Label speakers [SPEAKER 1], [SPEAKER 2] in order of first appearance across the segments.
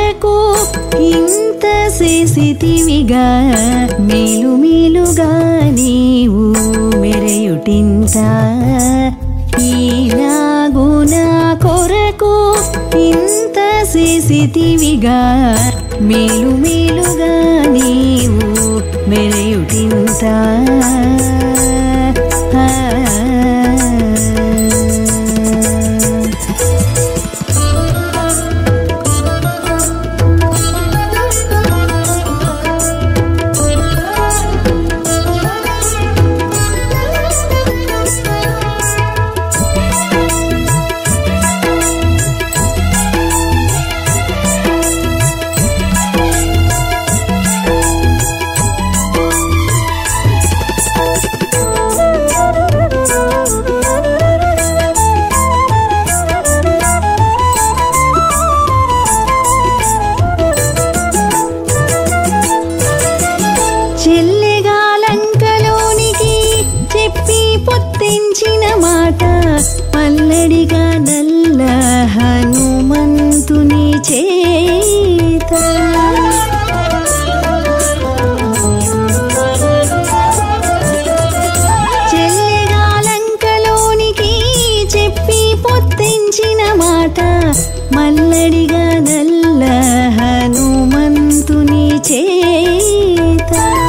[SPEAKER 1] కొరకు ఇంత చేసితివిగా మేలు మేలుగా నీవు మెరయుటింత ఈలాగు నా కొరకు ఇంత చేసితివిగా మేలు మేలుగా నీవు మెరయుటింత చెల్లెగాలంకలోనికి చెప్పి పొత్తించిన మాట పల్లడిగా నల్ల హనుమంతుని చేత చెల్లెగాలంకలోనికి చెప్పి పొత్తించిన మాట మల్లడిగా నల్ల హనుమంతుని చేత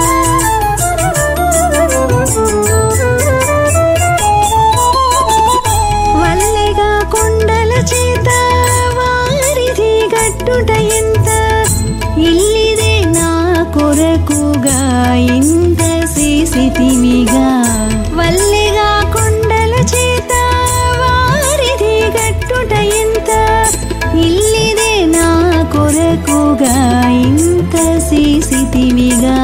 [SPEAKER 1] వల్లెగా కొండల చేత వారిది గట్టుట ఎంత ఇల్లిదే నా కొరకుగా ఇంత చేసితివిగా వల్లెగా కొండల చేత వారిది గట్టుట ఎంత ఇల్లిదే నా కొరకుగా ఇంత చేసితివిగా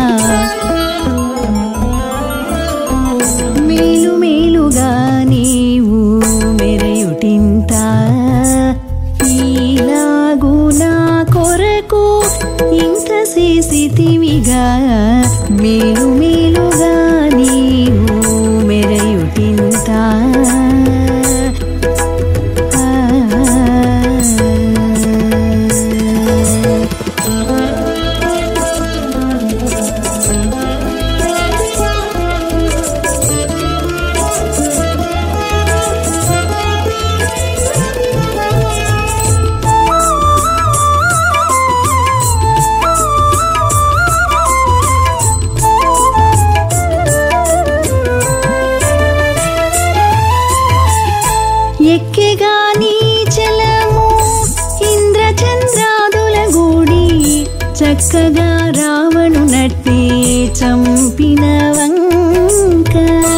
[SPEAKER 1] మేలు మేలుగా నీవు మెరయుటింత ఈలాగు నా కొరకు ఇంత చేసితివిగా మేలు మేలుగా నీవు మెరయుటింత ఎక్కెగా నీచలము ఇంద్రచంద్రాదుల గూడి చక్కగా రావణు నట్టి చంపిన వంక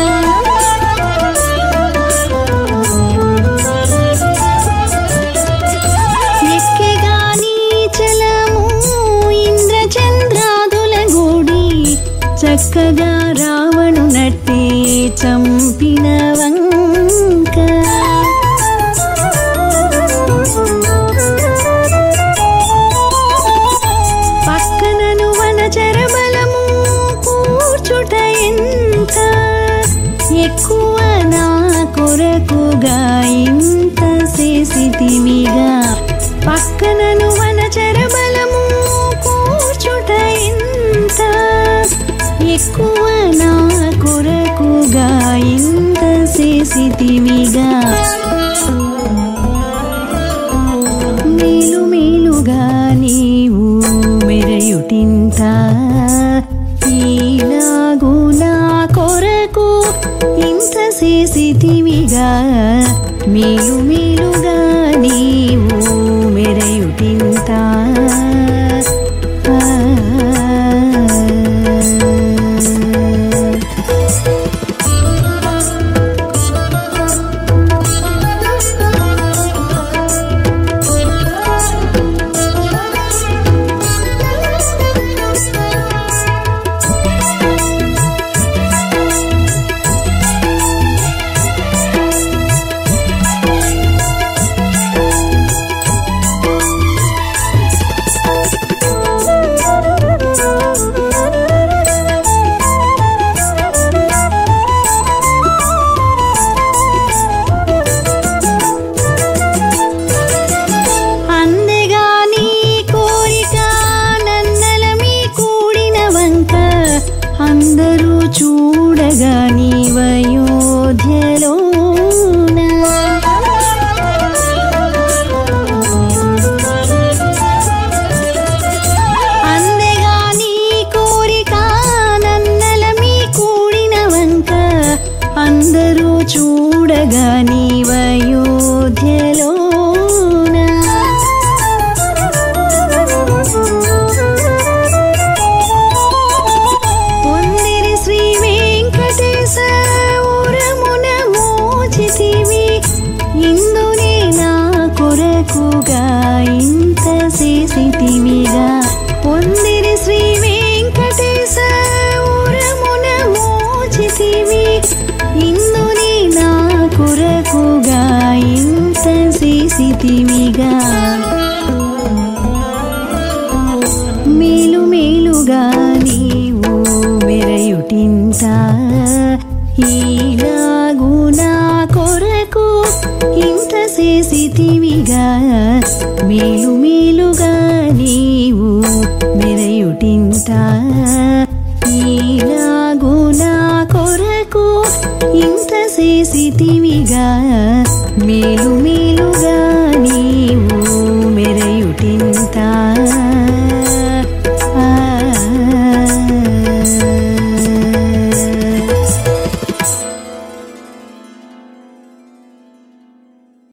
[SPEAKER 1] ఎక్కెగా నీచలము ఇంద్రచంద్రాదుల గూడి చక్కగా రావణు నట్టి చంపిన వంక పక్కనను వనచర బలము కూర్చుట ఎంత ఎక్కువ నా కొరకుగా ఇంత చేసితివిగా పక్కనను వనచర బలము కూర్చుట ఎంత ఎక్కువ నా కొరకుగా ఇంత చేసితివిగా మేలు మేలుగా నీవు మెరయుటింత ఈలాగు నా కొరకు ఇంత చేసితివిగా మేలు మేలుగా నీవు మెరయుటింత ఆ ఈలాగు నా కొరకు ఇంత చేసితివిగా మేలు మేలుగా నీవు మెరయుటింత ఈలాగు నా కొరకు ఇంత చేసితివిగా మేలు మేలుగా